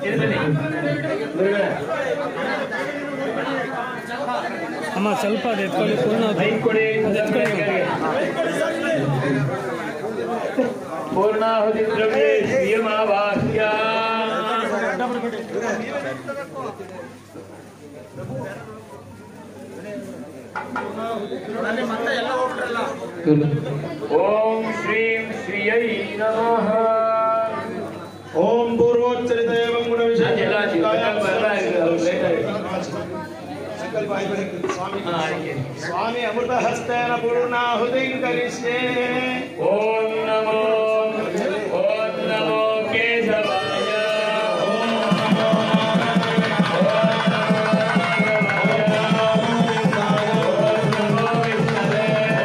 ಅಮ್ಮ ಸ್ವಲ್ಪ ಅದು ಎತ್ಕೊಳ್ಳಿ ಪೂರ್ಣ ಮೈಕ್ ಕೊಡಿ ಪೂರ್ಣಾಹುತಿ ದ್ರವ್ಯೇ ಶ್ರೀಯಮಾವಾಹ್ಯ ಓಂ ಶ್ರೀಂ ಶ್ರೀಯೈ ನಮಃ ಓಂ ಪೂರ್ವೋಚ್ಚರಿತ ಏವಂ ಗುಣ ಅದೆಲ್ಲ ಸಂಕಲ್ಪ ಎಲ್ಲ ಇದೆ, ಅದು ಲೇಟ್ ಆಗಿದೆ. ಸಂಕಲ್ಪ ಆಯ್ತು ಸ್ವಾಮಿ ಹಾ, ಆಯ್ತು. ಸ್ವಾಮಿ ಅಮೃತ ಹಸ್ತೇನ ಪೂರ್ಣಾಹುತಿ ಕರಿಷ್ಯೆ ಓಂ ನಮೋ ಓಂ ನಮೋ ಕೇಶವಾಯ ಓಂ ನಮೋ ವಿಷ್ಣುವೇ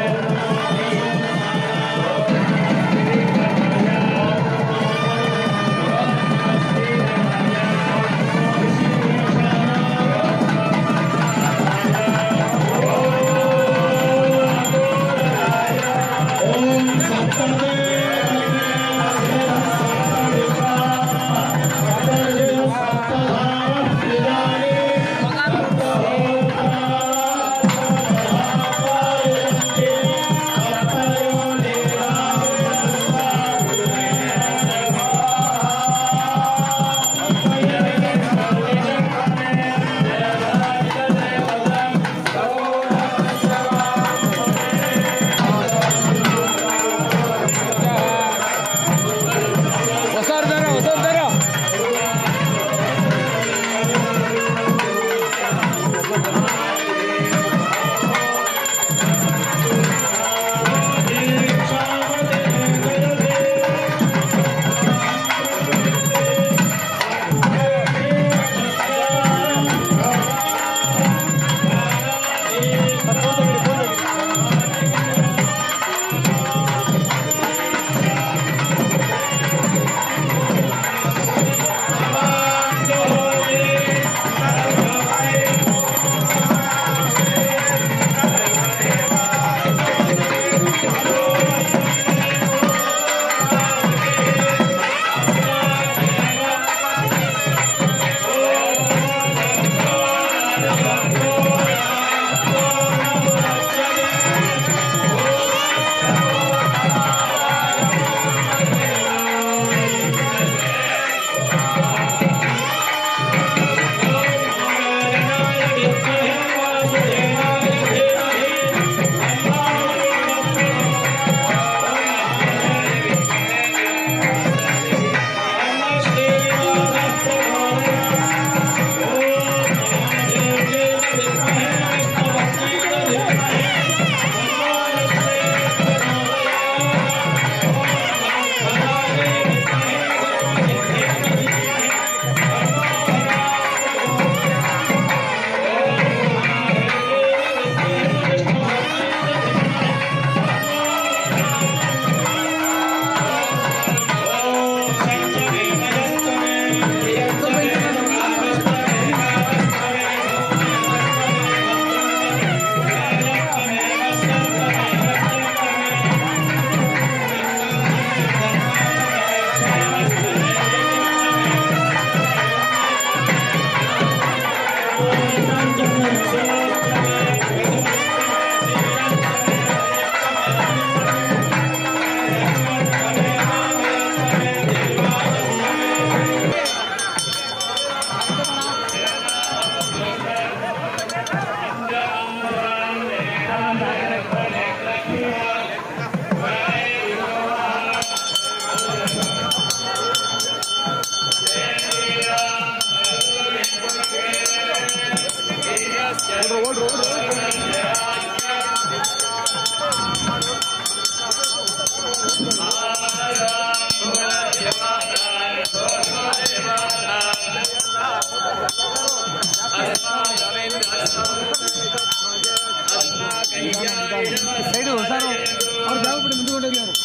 ಸೈಡು ಸರ್ ಅವ್ರು ಯಾವ ಕಡೆ ಮುಂದೆ ಅವರು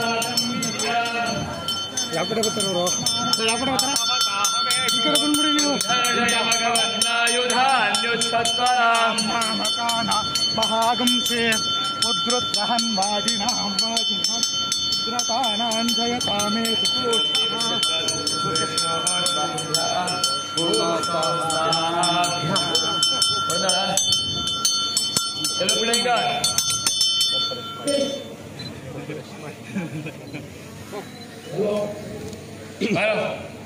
ಯಾವ ಕಡೆ ಬರ್ತಾರೆ ಅವರು ಯಾವ ಕಡೆ ಬರ್ತಾರ ಈ ಕಡೆ ಬಂದ್ಬಿಡಿ ನೀವು ಮಹಾಗಂಸೆ ಉದ್ರುದ್ರಹನ್ ವಾಜಿನಾಂ ವಾಜಿನಾಂ ಉದ್ರತಾನಾಂಜಯತಾಮೇ ಸುಕೋಷ್ಠಃ ಎಲ್ಲ பிள்ளைங்க ஹலோ